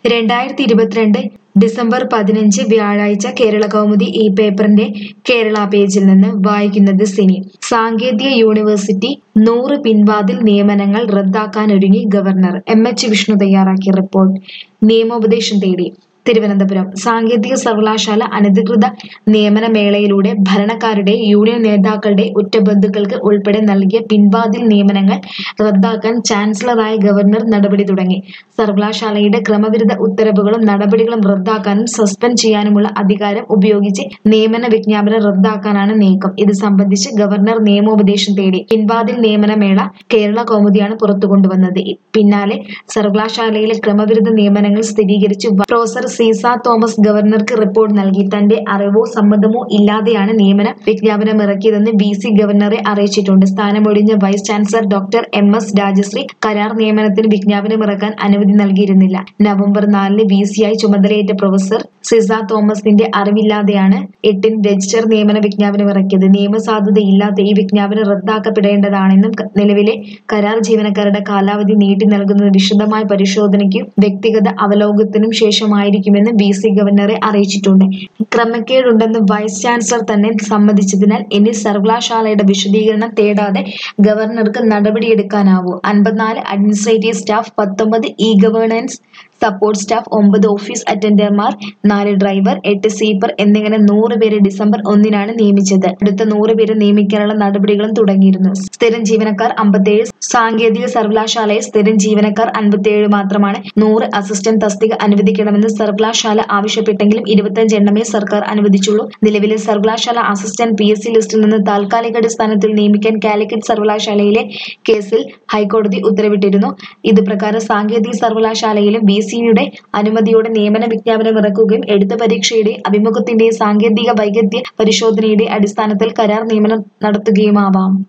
രണ്ടായിരത്തി ഇരുപത്തിരണ്ട് ഡിസംബർ പതിനഞ്ച് വ്യാഴാഴ്ച കേരള കൗമുദി ഈ പേപ്പറിന്റെ കേരള പേജിൽ നിന്ന് വായിക്കുന്നത് സിനി സാങ്കേതിക യൂണിവേഴ്സിറ്റി നൂറ് പിൻവാതിൽ നിയമനങ്ങൾ റദ്ദാക്കാനൊരുങ്ങി ഗവർണർ എം എച്ച് വിഷ്ണു തയ്യാറാക്കിയ റിപ്പോർട്ട് നിയമോപദേശം തേടി തിരുവനന്തപുരം സാങ്കേതിക സർവകലാശാല അനധികൃത നിയമന മേളയിലൂടെ ഭരണക്കാരുടെ യൂണിയൻ നേതാക്കളുടെ ഉറ്റബന്ധുക്കൾക്ക് ഉൾപ്പെടെ നൽകിയ പിൻവാതിൽ നിയമനങ്ങൾ റദ്ദാക്കാൻ ചാൻസലറായ ഗവർണർ നടപടി തുടങ്ങി സർവകലാശാലയുടെ ക്രമവിരുദ്ധ ഉത്തരവുകളും നടപടികളും റദ്ദാക്കാനും സസ്പെൻഡ് ചെയ്യാനുമുള്ള അധികാരം ഉപയോഗിച്ച് നിയമന വിജ്ഞാപനം റദ്ദാക്കാനാണ് നീക്കം ഇത് സംബന്ധിച്ച് ഗവർണർ നിയമോപദേശം തേടി പിൻവാതിൽ നിയമന മേള കേരള കൗമുദിയാണ് പുറത്തു കൊണ്ടുവന്നത് പിന്നാലെ സർവകലാശാലയിലെ ക്രമവിരുദ്ധ നിയമനങ്ങൾ സ്ഥിരീകരിച്ച് പ്രൊഫസർ സീസ തോമസ് ഗവർണർക്ക് റിപ്പോർട്ട് നൽകി തന്റെ അറിവോ സമ്മതമോ ഇല്ലാതെയാണ് നിയമന വിജ്ഞാപനം ഇറക്കിയതെന്ന് ബി സി ഗവർണറെ അറിയിച്ചിട്ടുണ്ട് സ്ഥാനമൊഴിഞ്ഞ vice chancellor doctor M S Rajasree കരാർ നിയമനത്തിന് വിജ്ഞാപനം ഇറക്കാൻ അനുമതി നൽകിയിരുന്നില്ല നവംബർ നാലിന് ബി സിയായി ചുമതലയേറ്റ പ്രൊഫസർ സിസ തോമസിന്റെ അറിവില്ലാതെയാണ് എട്ടിന് രജിസ്റ്റർ നിയമന വിജ്ഞാപനം ഇറക്കിയത് നിയമസാധുതയില്ലാത്ത ഈ വിജ്ഞാപനം റദ്ദാക്കപ്പെടേണ്ടതാണെന്നും ക- നിലവിലെ കരാർ ജീവനക്കാരുടെ കാലാവധി നീട്ടി നൽകുന്നത് വിശദമായ പരിശോധനയ്ക്കും വ്യക്തിഗത അവലോകനത്തിനും ശേഷമായിരിക്കുമെന്ന് ബി സി ഗവർണറെ അറിയിച്ചിട്ടുണ്ട് ക്രമക്കേടുണ്ടെന്ന് വൈസ് ചാൻസലർ തന്നെ സമ്മതിച്ചതിനാൽ ഇനി സർവകലാശാലയുടെ വിശദീകരണം തേടാതെ ഗവർണർക്ക് നടപടിയെടുക്കാനാവൂ അൻപത്തിനാല് അഡ്മിനിസ്ട്രേറ്റീവ് സ്റ്റാഫ് പത്തൊമ്പത് ഇ ഗവേണൻസ് സപ്പോർട്ട് സ്റ്റാഫ് ഒമ്പത് ഓഫീസ് അറ്റൻഡർമാർ നാല് ഡ്രൈവർ എട്ട് സ്വീപ്പർ എന്നിങ്ങനെ നൂറ് പേരെ ഡിസംബർ ഒന്നിനാണ് നിയമിച്ചത് അടുത്ത നൂറ് പേരെ നിയമിക്കാനുള്ള നടപടികളും തുടങ്ങിയിരുന്നു സ്ഥിരം ജീവനക്കാർ അമ്പത്തേഴ് സാങ്കേതിക സർവകലാശാലയിൽ സ്ഥിരം ജീവനക്കാർ അൻപത്തിയേഴ് മാത്രമാണ് നൂറ് അസിസ്റ്റന്റ് തസ്തിക അനുവദിക്കണമെന്ന് സർവകലാശാല ആവശ്യപ്പെട്ടെങ്കിലും ഇരുപത്തഞ്ച് എണ്ണമേ സർക്കാർ അനുവദിച്ചുള്ളൂ നിലവിലെ സർവകലാശാല അസിസ്റ്റന്റ് പി എസ് സി ലിസ്റ്റിൽ നിന്ന് താൽക്കാലിക അടിസ്ഥാനത്തിൽ നിയമിക്കാൻ കാലിക്കറ്റ് സർവകലാശാലയിലെ കേസിൽ ഹൈക്കോടതി ഉത്തരവിട്ടിരുന്നു ഇത് പ്രകാരം സാങ്കേതിക സർവകലാശാലയിലും ബി സിയുടെ അനുമതിയോടെ നിയമന വിജ്ഞാപനം ഇറക്കുകയും എഴുത്ത് പരീക്ഷയുടെ അഭിമുഖത്തിന്റെ സാങ്കേതിക വൈദഗ്ധ്യ പരിശോധനയുടെ അടിസ്ഥാനത്തിൽ കരാർ നിയമനം നടത്തുകയുമാവാം